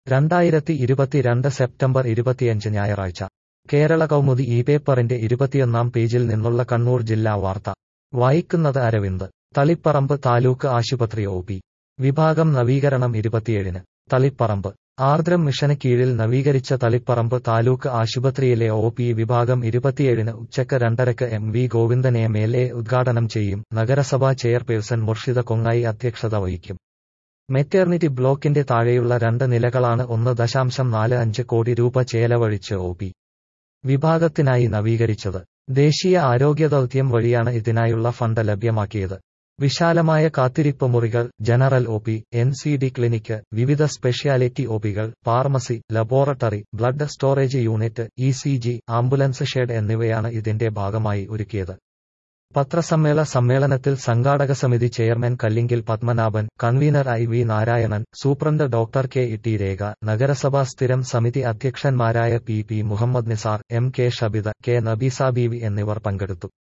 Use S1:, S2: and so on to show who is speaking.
S1: രണ്ടായിരത്തി ഇരുപത്തിരണ്ട് സെപ്റ്റംബർ ഇരുപത്തിയഞ്ച് ഞായറാഴ്ച കേരള കൗമുദി ഈ പേപ്പറിന്റെ ഇരുപത്തിയൊന്നാം പേജിൽ നിന്നുള്ള കണ്ണൂർ ജില്ലാ വാർത്ത വായിക്കുന്നത് അരവിന്ദ് തളിപ്പറമ്പ് താലൂക്ക് ആശുപത്രി ഒ പി വിഭാഗം നവീകരണം ഇരുപത്തിയേഴിന് തളിപ്പറമ്പ് ആർദ്രം മിഷന് കീഴിൽ നവീകരിച്ച തളിപ്പറമ്പ് താലൂക്ക് ആശുപത്രിയിലെ ഒ പി വിഭാഗം ഇരുപത്തിയേഴിന് ഉച്ചക്ക് രണ്ടരക്ക് M V Govindan M L A ഉദ്ഘാടനം ചെയ്യും നഗരസഭാ ചെയർപേഴ്സൺ മുർഷിദ കൊങ്ങായി അധ്യക്ഷത വഹിക്കും മെറ്റേർണിറ്റി ബ്ലോക്കിന്റെ താഴെയുള്ള രണ്ട് നിലകളാണ് ഒന്ന് ദശാംശം നാല് അഞ്ച് കോടി രൂപ ചെലവഴിച്ച് ഒ പി വിഭാഗത്തിനായി നവീകരിച്ചത് ദേശീയ ആരോഗ്യ ദൗത്യം വഴിയാണ് ഇതിനായുള്ള ഫണ്ട് ലഭ്യമാക്കിയത് വിശാലമായ കാത്തിരിപ്പ് മുറികൾ general O P N C D clinic വിവിധ സ്പെഷ്യാലിറ്റി ഒപികൾ pharmacy laboratory blood storage unit E C G ambulance shed എന്നിവയാണ് ഇതിന്റെ ഭാഗമായി ഒരുക്കിയത് പത്രസമ്മേളന സമ്മേളനത്തിൽ സംഘാടക സമിതി chairman Kallinkil Padmanabhan convener I V Narayanan superintendent doctor K E T Rekha നഗരസഭാ സ്ഥിരം സമിതി അധ്യക്ഷന്മാരായ P P Muhammad Nisar M K Shabitha K Nabeesa Beevi എന്നിവർ പങ്കെടുത്തു